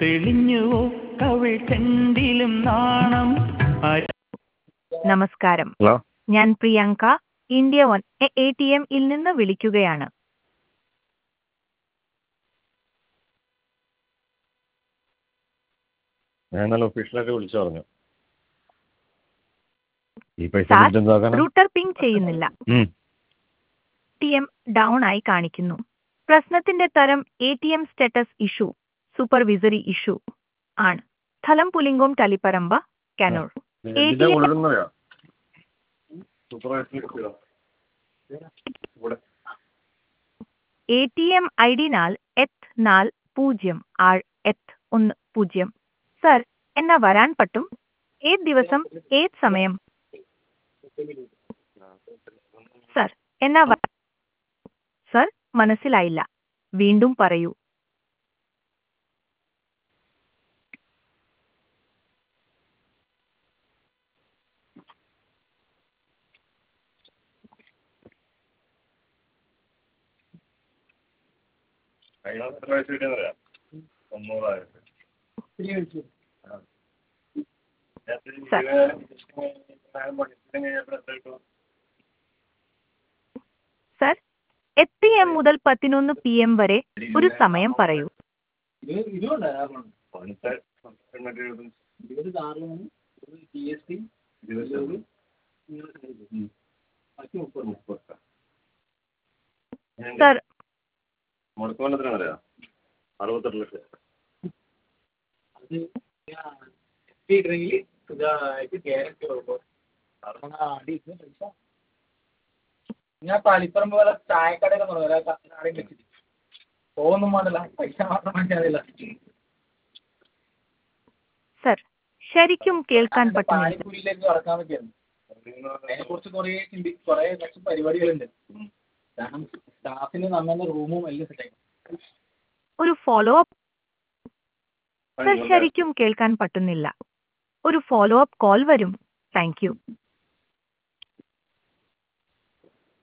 തെളിഞ്ഞുവോ കവിൾ ചെണ്ടിലും നാണം അര- നമസ്കാരം ഹലോ ഞാൻ Priyanka India one A T എമ്മിൽ നിന്ന് വിളിക്കുകയാണ് ഞാൻ ഇന്നലെ ഒഫീഷ്യലായിട്ട് വിളിച്ചു പറഞ്ഞു ഈ പൈസ സാർ കിട്ടിയിട്ട് എന്താക്കാനാ? റൂട്ടർ പിങ് ചെയ്യുന്നില്ല ഉം. ടി എം ഡൗൺ ആയി കാണിക്കുന്നു പ്രശ്നത്തിന്റെ തരം A T M status issue supervisory issue ആണ് സ്ഥലം പുലിങ്കോം തളിപ്പറമ്പ കനൂർ ഇതിന്റെ ATM ഉള്ളതെന്നറിയോ? Supervisory issue. ഇവിടെ. A T M I D നാൽ എത്ത് നാൽ പൂജ്യം ആറ് എത്ത് ഒന്ന് പൂജ്യം സർ എന്നാ വരാൻ പറ്റും ഏത് ദിവസം ഏത് സമയം സർ എന്നാ വ- സർ മനസ്സിലായില്ല വീണ്ടും പറയൂ കഴിഞ്ഞ എത്ര പൈസ കിട്ടിയെന്നറിയോ? തൊണ്ണൂറായിരം. ആ. സർ. ഞാൻ പഠിച്ചതും കഴിഞ്ഞപ്പോൾ എത്ര കിട്ടും? സർ എട്ട് പി എം മുതൽ പതിനൊന്ന് പി എം വരെ ഒരു സമയം പറയൂ പണിത്തെ എണ്ണൂറ്റി എഴുപത്തഞ്ച്. ഇരുപത് മുപ്പത്. സർ മുടക്ക് കൊല്ലത്തിനാണറിയാ അറുപത്തെട്ട് ലക്ഷം ഞാൻ തളിപ്പറമ്പ് പോലെ ചായക്കടയൊക്കെ തുടങ്ങും ആരെയും വെച്ചിട്ട് പോകുന്നും വേണ്ടല്ല പൈസ മാത്രം മതിയല്ല സർ ശരിക്കും കേൾക്കാൻ പറ്റുന്നില്ല പാനിപ്പൂരിയിലേക്ക് കടക്കാൻ പറ്റിയായിരുന്നു അതിനെ കുറിച്ച് കുറേ ചിന്തി കുറേ കുറച്ച് പരിപാടികളുണ്ട് കാരണം സ്റ്റാഫിന് നന്ന റൂമും എല്ലാം സെറ്റായി ഒരു ഫോളോ അപ്പ് സർ ശരിക്കും കേൾക്കാൻ പറ്റുന്നില്ല ഒരു ഫോളോ അപ്പ് കോൾ വരും താങ്ക് യു